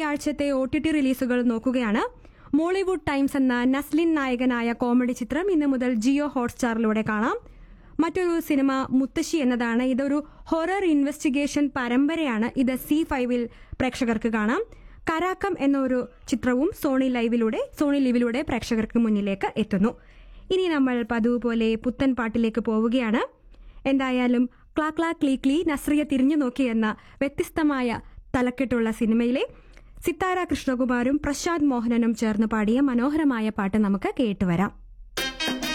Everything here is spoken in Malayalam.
ആഴ്ചത്തെ ഒ ടി ടി റിലീസുകൾ നോക്കുകയാണ് മോളിവുഡ് ടൈംസ് എന്ന നസ്ലിൻ നായകനായ കോമഡി ചിത്രം ഇന്ന് മുതൽ ജിയോ ഹോട്ട്സ്റ്റാറിലൂടെ കാണാം മറ്റൊരു സിനിമ മുത്തശ്ശി എന്നതാണ് ഇതൊരു ഹൊറർ ഇൻവെസ്റ്റിഗേഷൻ പരമ്പരയാണ് ഇത് സി ഫൈവിൽ പ്രേക്ഷകർക്ക് കാണാം കരാക്കം എന്നൊരു ചിത്രവും സോണി ലൈവിലൂടെ സോണി ലിവിലൂടെ പ്രേക്ഷകർക്ക് മുന്നിലേക്ക് എത്തുന്നു ഇനി നമ്മൾ പതിവ് പോലെ പുത്തൻ പാട്ടിലേക്ക് പോവുകയാണ് എന്തായാലും ക്ലാ ക്ലാ ക്ലീ ക്ലീ നസ്രിയ തിരിഞ്ഞു നോക്കി എന്ന വ്യത്യസ്തമായ തലക്കെട്ടുള്ള സിനിമയിലെ സിത്താര കൃഷ്ണകുമാരും പ്രശാന്ത് മോഹനനും ചേർന്ന് പാടിയ മനോഹരമായ പാട്ട് നമുക്ക് കേട്ടുവരാം